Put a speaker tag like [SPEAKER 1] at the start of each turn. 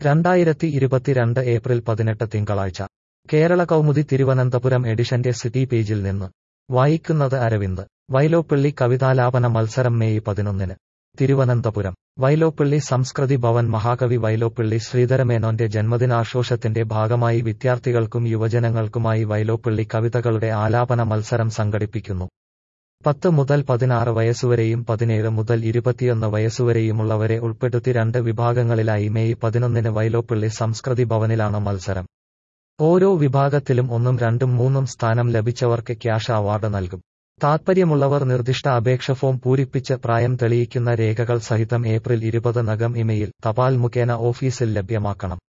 [SPEAKER 1] രണ്ടായിരത്തി ഇരുപത്തിരണ്ട് ഏപ്രിൽ പതിനെട്ട് തിങ്കളാഴ്ച കേരള കൗമുദി തിരുവനന്തപുരം എഡിഷന്റെ സിറ്റി പേജിൽ നിന്ന് വായിക്കുന്നത് അരവിന്ദ് വൈലോപ്പിള്ളി കവിതാലാപന മത്സരം മെയ് പതിനൊന്നിന് തിരുവനന്തപുരം വൈലോപ്പിള്ളി സംസ്കൃതി ഭവൻ മഹാകവി വൈലോപ്പിള്ളി ശ്രീധരമേനോന്റെ ജന്മദിനാഘോഷത്തിന്റെ ഭാഗമായി വിദ്യാർത്ഥികൾക്കും യുവജനങ്ങൾക്കുമായി വൈലോപ്പിള്ളി കവിതകളുടെ ആലാപന മത്സരം സംഘടിപ്പിക്കുന്നു പത്ത് മുതൽ പതിനാറ് വയസ്സുവരെയും പതിനേഴ് മുതൽ ഇരുപത്തിയൊന്ന് വയസ്സുവരെയുമുള്ളവരെ ഉൾപ്പെടുത്തി രണ്ട് വിഭാഗങ്ങളിലായി മെയ് പതിനൊന്നിന് വൈലോപ്പിള്ളി സംസ്കൃതി ഭവനിലാണ് മത്സരം ഓരോ വിഭാഗത്തിലും ഒന്നും രണ്ടും മൂന്നും സ്ഥാനം ലഭിച്ചവർക്ക് ക്യാഷ് അവാർഡ് നൽകും താത്പര്യമുള്ളവർ നിർദ്ദിഷ്ട അപേക്ഷ ഫോം പൂരിപ്പിച്ച് പ്രായം തെളിയിക്കുന്ന രേഖകൾ സഹിതം ഏപ്രിൽ ഇരുപത് നകം ഇമെയിൽ തപാൽ മുഖേന ഓഫീസിൽ ലഭ്യമാക്കണം